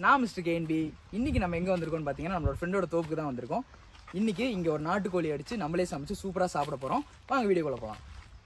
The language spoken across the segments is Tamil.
நான் மிஸ்டர் கேன்பி இன்னைக்கு நம்ம எங்க வந்திருக்கோம்னு பாத்தீங்கன்னா நம்மளோட ஃப்ரெண்டோட தோப்புக்கு தான் வந்திருக்கோம் இன்னைக்கு இங்க ஒரு நாட்டுக்கோழி அடிச்சு நம்மளே சமைச்சு சூப்பரா சாப்பிட போறோம் வாங்க வீடியோக்குள்ள போலாம்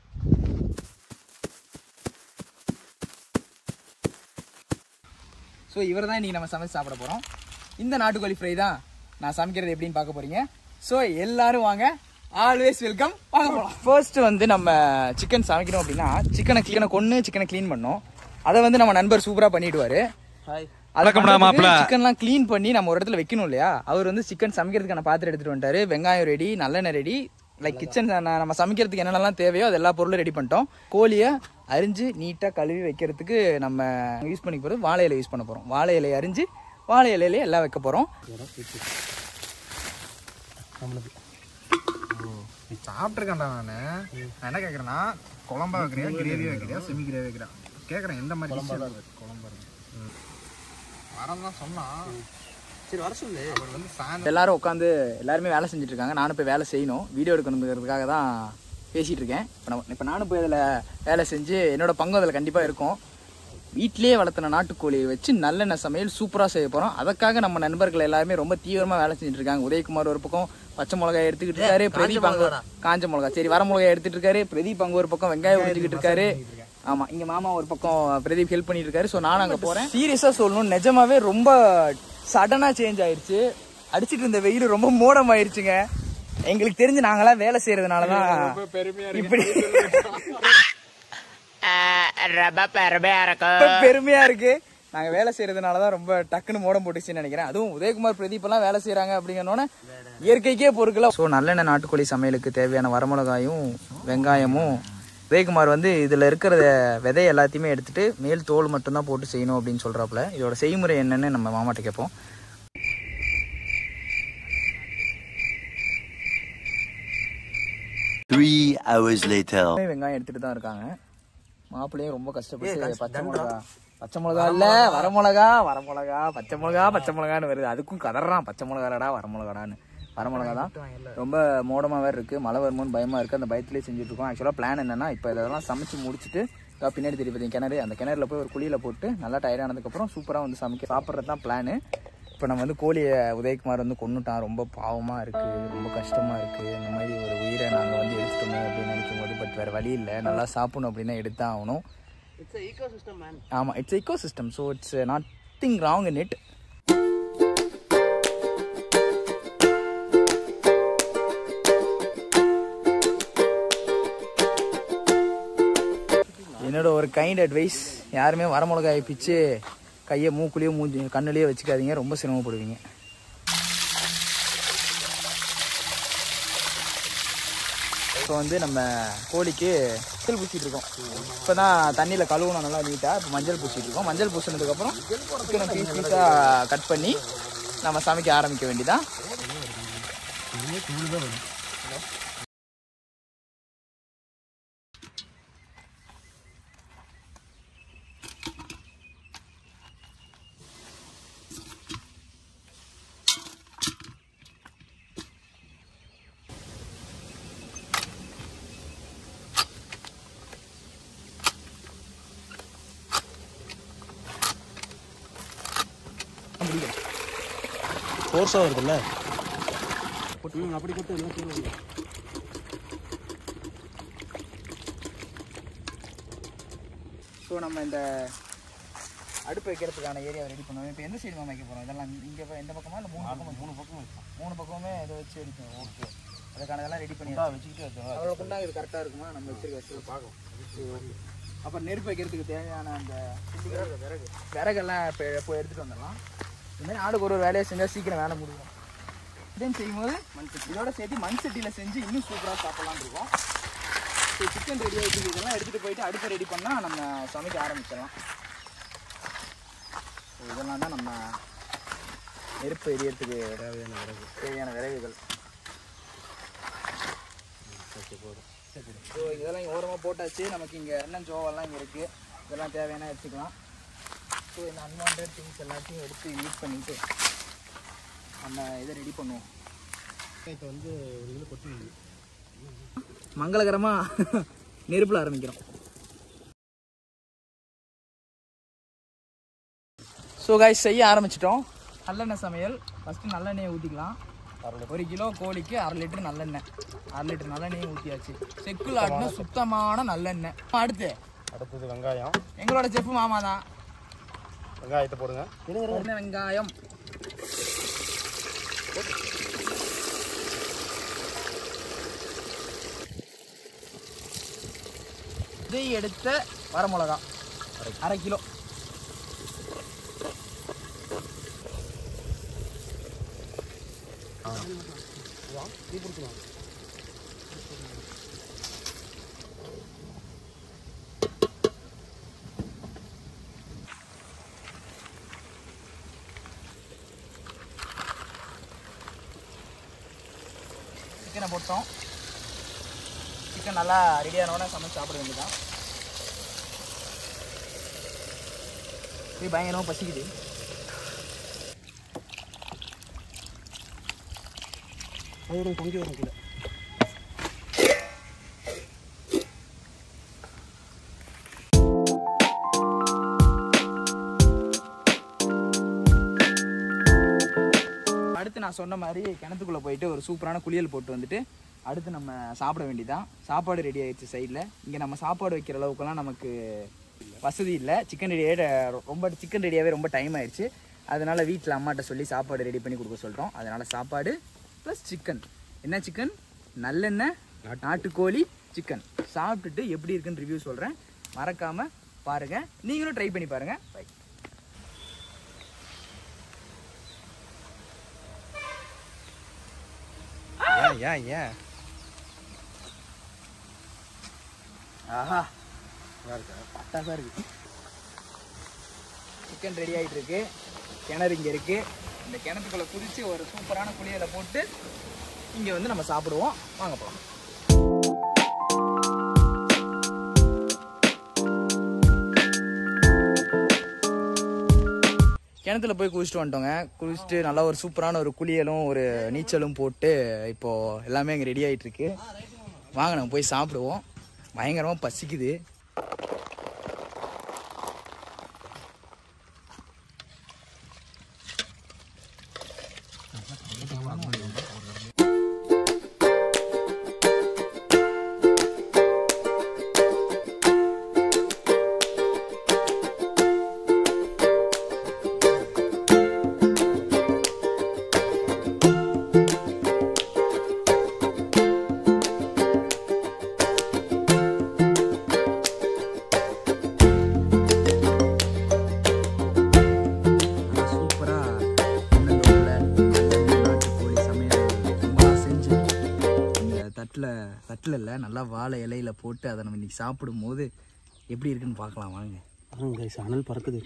ஸோ இவர் தான் இன்னைக்கு நம்ம சமைச்சு சாப்பிட போறோம் இந்த நாட்டுக்கோழி ஃப்ரை தான் நான் சமைக்கிறது எப்படின்னு பார்க்க போறீங்க ஸோ எல்லாரும் வாங்க ஆல்வேஸ் வெல்கம் வாங்க போகலாம் ஃபர்ஸ்ட் வந்து நம்ம சிக்கன் சமைக்கணும் அப்படின்னா சிக்கனை கிளீனை கொன்று சிக்கனை க்ளீன் பண்ணோம் அதை வந்து நம்ம நண்பர் சூப்பரா பண்ணிடுவாரு சிக்கன்லாம் க்ளீன் பண்ணி நம்ம ஒரு இடத்துல வைக்கணும் இல்லையா அவர் வந்து சிக்கன் சமைக்கிறதுக்கான பாத்திரம் எடுத்துட்டு வந்துட்டாரு வெங்காயம் ரெடி நல்லெண்ணெய் ரெடி லைக் கிச்சன் நம்ம சமைக்கிறதுக்கு என்னென்னலாம் தேவையோ அது எல்லா பொருளும் ரெடி பண்ணிட்டோம் கோழியை அரிஞ்சு நீட்டாக கழுவி வைக்கிறதுக்கு நம்ம யூஸ் பண்ணி போகிறது வாழை இலை யூஸ் பண்ண போகிறோம் வாழை இலையை அரிஞ்சு வாழை இலையிலே எல்லாம் வைக்க போகிறோம் நீ சாப்பிட்ருக்கேன்டா நான் நான் என்ன கேட்குறேன்னா குழம்பா வைக்கிறியா கிரேவியா வைக்கிறியா செமி கிரேவி வைக்கிறியா கேட்குறேன் எந்த மாதிரி குழம்பா வரம் தான் சொன்னான் சரி வர சொல்லு அவர் வந்து சாயந்தரம் எல்லாரும் உட்காந்து எல்லாருமே வேலை செஞ்சுட்டு இருக்காங்க நானும் போய் வேலை செய்யணும் வீடியோ எடுக்கணுங்கிறதுக்காக தான் பேசிட்டு இருக்கேன் இப்போ நம்ம இப்போ நானும் போய் அதில் வேலை செஞ்சு என்னோட பங்கு அதில் கண்டிப்பாக இருக்கும் வீட்டிலேயே வளர்த்துன நாட்டுக்கோழியை வச்சு நல்லெண்ணெய் சமையல் சூப்பராக செய்ய போகிறோம் அதுக்காக நம்ம நண்பர்கள் எல்லாருமே ரொம்ப தீவிரமாக வேலை செஞ்சுட்டு இருக்காங்க உதயகுமார் ஒரு பக்கம் பச்சை மிளகாய் எடுத்துக்கிட்டு இருக்காரு பிரதீப் அங்க காஞ்ச மிளகாய் சரி வர மிளகாய் எடுத்துட்டு இருக்காரு பிரதீப் அங்க ஒரு பக்கம் வெங்காயம் உரிஞ்சுக்கிட்டு இருக்காரு ஆமா இங்க மாமா ஒரு பக்கம் பிரதீப் ஹெல்ப் பண்ணிட்டு இருக்காரு ஸோ நானும் அங்க போறேன் சீரியஸா சொல்லணும் நிஜமாவே ரொம்ப சடனா சேஞ்ச் ஆயிருச்சு அடிச்சிட்டு இருந்த வெயில் ரொம்ப மோடம் ஆயிருச்சுங்க எங்களுக்கு தெரிஞ்சு நாங்களாம் வேலை செய்யறதுனாலதான் இப்படி ரொம்ப பெருமையா இருக்கு நாங்க வேலை செய்யறதுனாலதான் ரொம்ப டக்குன்னு மோடம் போட்டுச்சுன்னு நினைக்கிறேன் அதுவும் உதயகுமார் பிரதீப் எல்லாம் வேலை செய்யறாங்க அப்படிங்கனோட இயற்கைக்கே பொருட்களா ஸோ நல்லெண்ணெய் நாட்டுக்கோழி சமையலுக்கு தேவையான வரமிளகாயும் வெங்காயமும் உதயகுமார் வந்து இதுல இருக்கிற விதை எல்லாத்தையுமே எடுத்துட்டு மேல் தோல் மட்டும்தான் போட்டு செய்யணும் அப்படின்னு சொல்றாப்புல இதோட செய்முறை என்னன்னு நம்ம மாமாட்ட கேட்போம் Three hours later. வெங்காயம் எடுத்துட்டு தான் இருக்காங்க மாப்பிள்ளையும் ரொம்ப கஷ்டப்பட்டு பச்சை மிளகா பச்சை மிளகா இல்ல வரமிளகா வரமிளகா பச்சை மிளகா பச்சை மிளகான்னு வருது அதுக்கும் கதறான் பச்சை மிளகாடா வரமிளகாடான்னு வரமிளகா தான் ரொம்ப மோடமா வேற இருக்கு மழை வருமோன்னு பயமா இருக்கு அந்த பயத்திலே செஞ்சுட்டு இருக்கோம் ஆக்சுவலா பிளான் என்னன்னா இப்போ இதெல்லாம் சமைச்சு முடிச்சுட்டு இதோ பின்னாடி தெரியும் பார்த்தீங்க கிணறு அந்த கிணறுல போய் ஒரு குழியில போட்டு நல்லா டயர்ட் ஆனதுக்கப்புறம் சூப்பரா வந்து சமைக்க சாப்பிட்றது தான் பிளானு இப்போ நம்ம வந்து கோழியை உதயகுமார் வந்து கொன்னுட்டான் ரொம்ப பாவமாக இருக்குது ரொம்ப கஷ்டமாக இருக்குது இந்த மாதிரி ஒரு உயிரை நாங்கள் வந்து எடுத்துட்டோமே அப்படின்னு நினைக்கும் போது பட் வேறு வழி இல்லை நல்லா சாப்பிடணும் அப்படின்னா எடுத்தான் ஆகணும் ஆமாம் it's ecosystem so it's nothing wrong in it என்னோட ஒரு கைண்ட் அட்வைஸ் யாருமே வரமிளகாயை பிச்சு கையை மூக்குலேயோ மூஞ்சி கண்ணுலேயோ வச்சுக்காதீங்க ரொம்ப சிரமப்படுவீங்க இப்போ வந்து நம்ம கோழிக்கு மஞ்சள் பூசிட்டு இருக்கோம் இப்போ தான் தண்ணியில் கழுவணும் நல்லா நீட்டாக இப்போ மஞ்சள் பூசிட்டு இருக்கோம் மஞ்சள் பூசினதுக்கப்புறம் சிக்கனை பீஸ் பீஸாக கட் பண்ணி நம்ம சமைக்க ஆரம்பிக்க வேண்டியதான் ஃபோர்ஸாக வருதுல்ல ஸோ நம்ம இந்த அடுப்பு வைக்கிறதுக்கான ஏரியா ரெடி பண்ணுவோம் இப்போ எந்த சைடு வைக்க போகிறோம் இதெல்லாம் இங்கே எந்த பக்கமா இல்லை மூணு பக்கம் மூணு பக்கம் மூணு பக்கமே இதை வச்சு அடிப்போம் ஓகே அதுக்கான இதெல்லாம் ரெடி பண்ணி வச்சுக்கிட்டு அவ்வளோ குண்டா இது கரெக்டாக இருக்குமா நம்ம வச்சிருக்க வச்சு பார்க்கும் அப்புறம் நெருப்பு வைக்கிறதுக்கு தேவையான அந்த விறகு விறகெல்லாம் இப்போ இப்போ எடுத்துகிட்டு வந்துடலாம் இந்த மாதிரி ஆளுக்கு ஒரு ஒரு வேலையை செஞ்சால் சீக்கிரம் வேலை முடியும் இதன் செய்யும்போது மண் சட்டி இதோட சேர்த்து மண் சட்டியில் செஞ்சு இன்னும் சூப்பராக சாப்பிட்லான்னு இருக்கோம் ஸோ சிக்கன் ரெடி ஆகிட்டு இதெல்லாம் எடுத்துகிட்டு போயிட்டு அடுப்பை ரெடி பண்ணால் நம்ம சமைக்க ஆரம்பிச்சிடலாம் ஸோ இதெல்லாம் தான் நம்ம நெருப்பு எரியறதுக்கு தேவையான விறகு தேவையான விறகுகள் ஸோ இதெல்லாம் இங்கே ஓரமாக போட்டாச்சு நமக்கு இங்கே எண்ணெய் ஜோவெல்லாம் இங்கே இருக்குது இதெல்லாம் தேவையான எடுத்துக்கலாம் ஸோ இந்த அன்வான்ட் திங்ஸ் எல்லாத்தையும் எடுத்து யூஸ் பண்ணிட்டு நம்ம இதை ரெடி பண்ணுவோம் இப்போ வந்து ஒரு இதில் கொட்டி மங்களகரமாக நெருப்பில் ஆரம்பிக்கிறோம் ஸோ காய்ஸ் செய்ய ஆரம்பிச்சிட்டோம் நல்லெண்ணெய் சமையல் ஃபஸ்ட்டு நல்லெண்ணெயை ஊற்றிக்கலாம் ஒரு கிலோ கோழிக்கு அரை லிட்டர் நல்லெண்ணெய் அரை லிட்டர் நல்லெண்ணெயும் ஊற்றியாச்சு செக்குல ஆட்டின சுத்தமான நல்லெண்ணெய் அடுத்து அடுத்தது வெங்காயம் எங்களோட செஃப் மாமா தான் வெங்காயத்தை போடுங்க என்ன வெங்காயம் இதை எடுத்த வரமிளகா அரை கிலோ சிக்கனை போட்டோம் சிக்கன் நல்லா ரெடியானவொடனே சமைச்சு சாப்பிட வேண்டியதான் போய் பயங்கரமாக பசிக்குது அதோட பொங்கி வரும் கீழே அடுத்து நான் சொன்ன மாதிரி கிணத்துக்குள்ளே போயிட்டு ஒரு சூப்பரான குளியல் போட்டு வந்துட்டு அடுத்து நம்ம சாப்பிட வேண்டியதான் சாப்பாடு ரெடி ஆயிடுச்சு சைடில் இங்கே நம்ம சாப்பாடு வைக்கிற அளவுக்குலாம் நமக்கு வசதி இல்லை சிக்கன் ரெடியாக ரொம்ப சிக்கன் ரெடியாகவே ரொம்ப டைம் ஆயிடுச்சு அதனால வீட்டில் அம்மாட்ட சொல்லி சாப்பாடு ரெடி பண்ணி கொடுக்க சொல்கிறோம் அதனால சாப்பாடு ப்ளஸ் சிக்கன் என்ன சிக்கன் நல்லெண்ணெய் நாட்டுக்கோழி சிக்கன் சாப்பிட்டுட்டு எப்படி இருக்குன்னு ரிவ்யூ சொல்கிறேன் மறக்காமல் பாருங்கள் நீங்களும் ட்ரை பண்ணி பாருங்கள் பை ஏன் ஏன் ஏன் ஆஹா பட்டாசா இருக்கு சிக்கன் ரெடி ஆயிட்டு இருக்கு கிணறு இங்க இருக்கு இந்த கிணத்துக்குள்ள குதிச்சு ஒரு சூப்பரான குளியலை போட்டு இங்க வந்து நம்ம சாப்பிடுவோம் வாங்க போலாம் கிணத்துல போய் குளிச்சுட்டு வந்துட்டோங்க குளிச்சுட்டு நல்லா ஒரு சூப்பரான ஒரு குளியலும் ஒரு நீச்சலும் போட்டு இப்போ எல்லாமே இங்கே ரெடி ஆயிட்டு இருக்கு வாங்க நம்ம போய் சாப்பிடுவோம் பயங்கரமாக பசிக்குது சூப்பராக நாட்டுக்கோழி சமையல் சும்மா செஞ்சு இந்த தட்டில் தட்டில் இல்லை நல்லா வாழை இலையில போட்டு அதை நம்ம இன்னைக்கு சாப்பிடும்போது எப்படி இருக்குன்னு பார்க்கலாம் வாங்க அனல் பறக்குது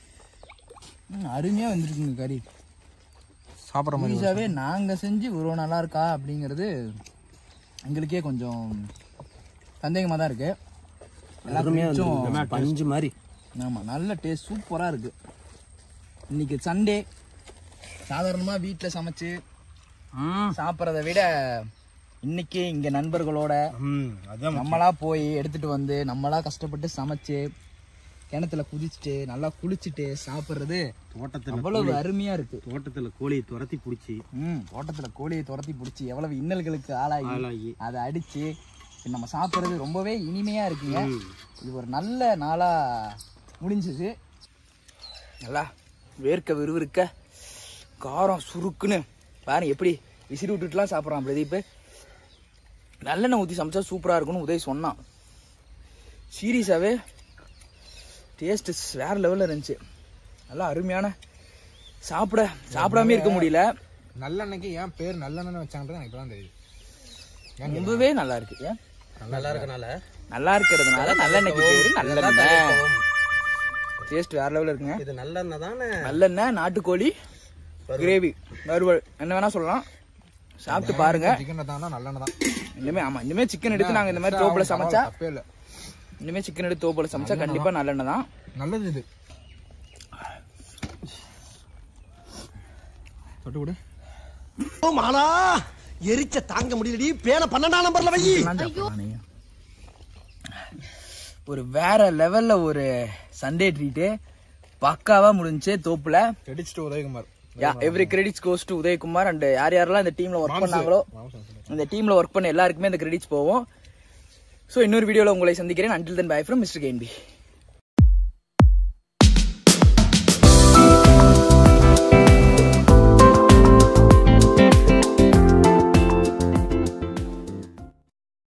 அருமையாக வந்துருக்குங்க கறி சாப்பிட்ற மாதிரி ஈஸாவே நாங்கள் செஞ்சு இவ்வளோ நல்லா இருக்கா அப்படிங்கிறது எங்களுக்கே கொஞ்சம் சந்தேகமாக தான் இருக்கு எல்லாருக்கும் பஞ்சு மாதிரி ஆமாம் நல்ல டேஸ்ட் சூப்பராக இருக்குது இன்னைக்கு சண்டே சாதாரணமாக வீட்டில் சமைச்சு சாப்பிட்றத விட இன்னைக்கு இங்கே நண்பர்களோட ம் அதான் நம்மளா போய் எடுத்துட்டு வந்து நம்மளா கஷ்டப்பட்டு சமைச்சு கிணத்துல குதிச்சுட்டு நல்லா குளிச்சுட்டு சாப்பிட்றது தோட்டத்தில் அவ்வளவு அருமையா இருக்கு தோட்டத்தில் கோழியை துரத்தி பிடிச்சி ம் தோட்டத்துல கோழியை துரத்தி பிடிச்சி எவ்வளவு இன்னல்களுக்கு ஆளாகி ஆளாகி அதை அடிச்சு இப்ப நம்ம சாப்பிட்றது ரொம்பவே இனிமையா இருக்குங்க இது ஒரு நல்ல நாளா முடிஞ்சது நல்லா வேர்க்க விறுவிறுக்க காரம் சுருக்குன்னு பாருங்க எப்படி விசிறி விட்டுட்டுலாம் சாப்பிட்றான் பிரதீப் நல்லெண்ணெய் ஊற்றி சமைச்சா சூப்பராக இருக்கும்னு உதய் சொன்னான் சீரியஸாகவே டேஸ்ட்டு வேற லெவலில் இருந்துச்சு நல்லா அருமையான சாப்பிட சாப்பிடாம இருக்க முடியல நல்லெண்ணெய்க்கு ஏன் பேர் நல்லெண்ணெய் வச்சாங்கன்றது எனக்கு இப்பதான் தெரியுது ரொம்பவே நல்லா இருக்கு ஏன் நல்லா இருக்கனால நல்லா இருக்கிறதுனால நல்லெண்ணெய்க்கு பேரு நல்லெண்ணெய் டேஸ்ட் வேற லெவலில் இருக்குங்க இது நல்லெண்ணெய் தானே நல்லெண்ணெய் நாட்டுக்கோழி கிரேவி வறுவல் என்ன வேணா சொல்லலாம் சாப்பிட்டு பாருங்க சிக்கன் தான் நல்லெண்ணெய் தான் இனிமே ஆமா இனிமே சிக்கன் எடுத்து நாங்க இந்த மாதிரி தோப்புல சமைச்சா தப்பே இல்லை இனிமே சிக்கன் எடுத்து தோப்புல சமைச்சா கண்டிப்பா நல்லெண்ணெய் தான் நல்லது இது தொட்டு விடு மாலா எரிச்ச தாங்க முடியலடி பேன பன்னெண்டாம் நம்பர்ல வை எல்லாம் சாப்பிடலாம் நீங்க. ஒரு வேற லெவல்ல ஒரு சண்டே ட்ரீட்டு பக்காவா முடிஞ்சு தோப்புல கடிச்சிட்டு Udayakumar yeah every credits goes to Udayakumar and யார் யாரெல்லாம் இந்த டீம்ல ஒர்க் பண்ணாங்களோ இந்த டீம்ல ஒர்க் பண்ண எல்லாருக்குமே இந்த கிரெடிட்ஸ் போவோம் ஸோ இன்னொரு வீடியோல உங்களை சந்திக்கிறேன் until then bye from mister கேன்பி